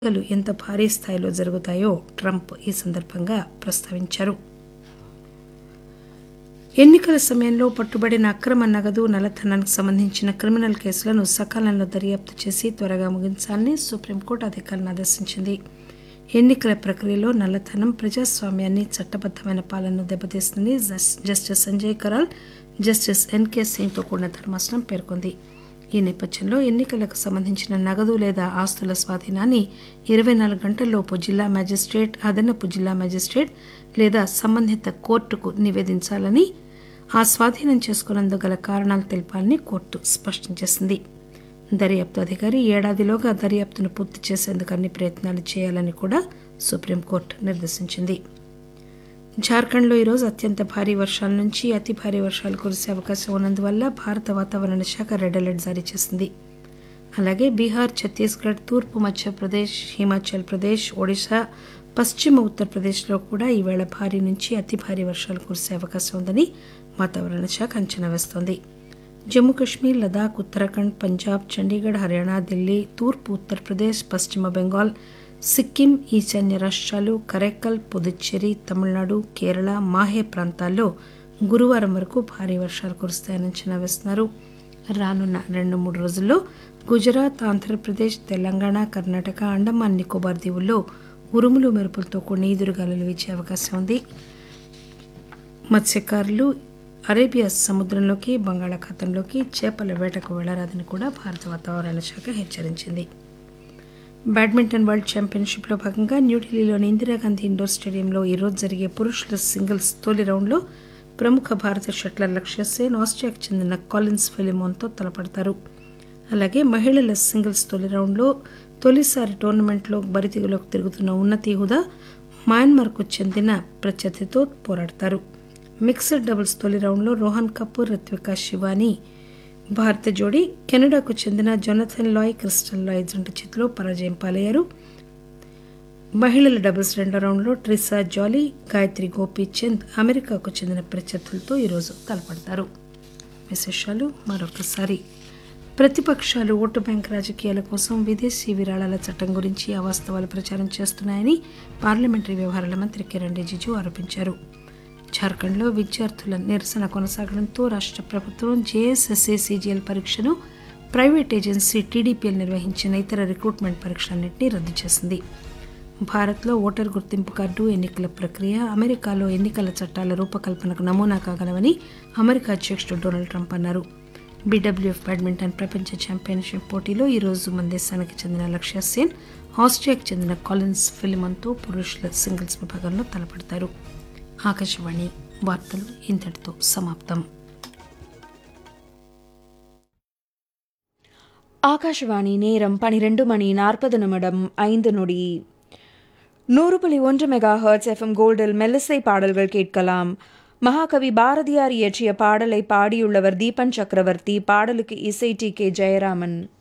ఎన్నికలు ఎంత భారీ స్థాయిలో జరుగుతాయో ట్రంప్ ఈ సందర్భంగా ప్రస్తావించారు ఎన్నికల సమయంలో పట్టుబడిన అక్రమ నగదు నల్లధనానికి సంబంధించిన క్రిమినల్ కేసులను సకాలంలో దర్యాప్తు చేసి త్వరగా ముగించాలని సుప్రీంకోర్టు అధికారులను ఆదేశించింది ఎన్నికల ప్రక్రియలో నల్లధనం ప్రజాస్వామ్యాన్ని చట్టబద్దమైన పాలనను దెబ్బతీస్తుంది జస్- justice Sanjay Karol justice N సింగ్తో కూడిన ధర్మాసనం పేర్కొంది ఈ నేపథ్యంలో ఎన్నికలకు సంబంధించిన నగదు లేదా ఆస్తుల స్వాధీనాన్ని ఇరవై నాలుగు గంటల్లోపు జిల్లా మేజిస్ట్రేట్ అదనపు జిల్లా మేజిస్ట్రేట్ లేదా సంబంధిత కోర్టుకు నివేదించాలని ఆ స్వాధీనం చేసుకున్నందుకు గల కారణాలు తెలపాలని కోర్టు స్పష్టం చేసింది దర్యాప్తు అధికారి ఏడాదిలోగా దర్యాప్తును పూర్తి చేసేందుకు అన్ని ప్రయత్నాలు చేయాలని కూడా సుప్రీంకోర్టు నిర్దేశించింది జార్ఖండ్లో ఈరోజు అత్యంత భారీ వర్షాల నుంచి అతి భారీ వర్షాలు కురిసే అవకాశం ఉన్నందువల్ల భారత వాతావరణ శాఖ రెడ్ అలర్ట్ జారీ చేసింది అలాగే బీహార్ ఛత్తీస్గఢ్ తూర్పు మధ్యప్రదేశ్ హిమాచల్ ప్రదేశ్ ఒడిశా పశ్చిమ ఉత్తరప్రదేశ్లో కూడా ఈవేళ భారీ నుంచి అతి భారీ వర్షాలు కురిసే అవకాశం ఉందని వాతావరణ శాఖ అంచనా వేస్తోంది జమ్మూ కాశ్మీర్ లదాఖ్ ఉత్తరాఖండ్ పంజాబ్ చండీగఢ్ హర్యానా ఢిల్లీ తూర్పు ఉత్తరప్రదేశ్ పశ్చిమ బెంగాల్ సిక్కిం ఈశాన్య రాష్ట్రాలు కరైకల్ పుదుచ్చేరి తమిళనాడు కేరళ మాహే ప్రాంతాల్లో గురువారం వరకు భారీ వర్షాలు కురుస్తాయని అంచనా వేస్తున్నారు రానున్న రెండు మూడు రోజుల్లో గుజరాత్ ఆంధ్రప్రదేశ్ తెలంగాణ కర్ణాటక అండమాన్ నికోబార్ దీవుల్లో ఉరుములు మెరుపులతో కూడిన ఈదురుగాలులు వీచే అవకాశం ఉంది మత్స్యకారులు అరేబియా సముద్రంలోకి బంగాళాఖాతంలోకి చేపల వేటకు వెళ్లరాదని కూడా భారత వాతావరణ శాఖ హెచ్చరించింది బ్యాడ్మింటన్ వరల్డ్ ఛాంపియన్షిప్లో భాగంగా న్యూఢిల్లీలోని ఇందిరాగాంధీ ఇండోర్ స్టేడియంలో ఈరోజు జరిగే పురుషుల సింగిల్స్ తొలి రౌండ్లో ప్రముఖ భారత షట్లర్ లక్ష్య సేన్ ఆస్ట్రియాకు చెందిన కాలిన్స్ ఫిలిమోన్తో తలపడతారు అలాగే మహిళల సింగిల్స్ తొలి రౌండ్లో తొలిసారి టోర్నమెంట్లో బరితిగులోకి తిరుగుతున్న ఉన్నతి హుదా మయన్మార్కు చెందిన ప్రత్యర్థితో పోరాడతారు మిక్స్డ్ డబుల్స్ తొలి రౌండ్లో రోహన్ కపూర్ రిత్వికా శివాని భారత జోడీ కెనడాకు చెందిన జొనథన్ లాయ్ క్రిస్టల్ లాయ్ జంట చేతిలో పరాజయం పాలయ్యారు మహిళల డబుల్స్ రెండో రౌండ్లో ట్రిసా జాలీ గాయత్రి గోపీచంద్ అమెరికాకు చెందిన ప్రత్యర్థులతో ఈరోజు తలపడతారు విశేషాలు మరొకసారి ప్రతిపక్షాలు ఓటు బ్యాంక్ రాజకీయాల కోసం విదేశీ విరాళాల చట్టం గురించి అవాస్తవాలు ప్రచారం చేస్తున్నాయని పార్లమెంటరీ వ్యవహారాల మంత్రి కిరణ్ రిజిజు ఆరోపించారు జార్ఖండ్లో విద్యార్థుల నిరసన కొనసాగడంతో రాష్ట్ర ప్రభుత్వం జేఎస్ఎస్ఏ సీజీఎల్ పరీక్షను ప్రైవేట్ ఏజెన్సీ టీడీపీఎల్ నిర్వహించిన ఇతర రిక్రూట్మెంట్ పరీక్షలన్నింటినీ రద్దు చేసింది భారత్లో ఓటర్ గుర్తింపు కార్డు ఎన్నికల ప్రక్రియ అమెరికాలో ఎన్నికల చట్టాల రూపకల్పనకు నమూనా కాగలవని అమెరికా అధ్యక్షుడు డొనాల్డ్ ట్రంప్ అన్నారు బీడబ్ల్యూఎఫ్ బ్యాడ్మింటన్ ప్రపంచ ఛాంపియన్షిప్ పోటీలో ఈరోజు మన దేశానికి చెందిన లక్ష్య సేన్ ఆస్ట్రియాకు చెందిన కాలిన్స్ ఫిలిమన్తో పురుషుల సింగిల్స్ విభాగంలో తలపడతారు ఆకాశవాణి వార్తలు ఇంతటితో సమాప్తం ஆகாஷவாணி நேரம் பனிரெண்டு மணி நாற்பது நிமிடம் ஐந்து நொடி நூறு புள்ளி ஒன்று மெகா ஹர்ட்ஸ் எஃப்எம் கோல்டில் மெல்லிசை பாடல்கள் கேட்கலாம் மகாகவி பாரதியார் இயற்றிய பாடலை பாடியுள்ளவர் தீபன் சக்கரவர்த்தி பாடலுக்கு இசை டி கே ஜெயராமன்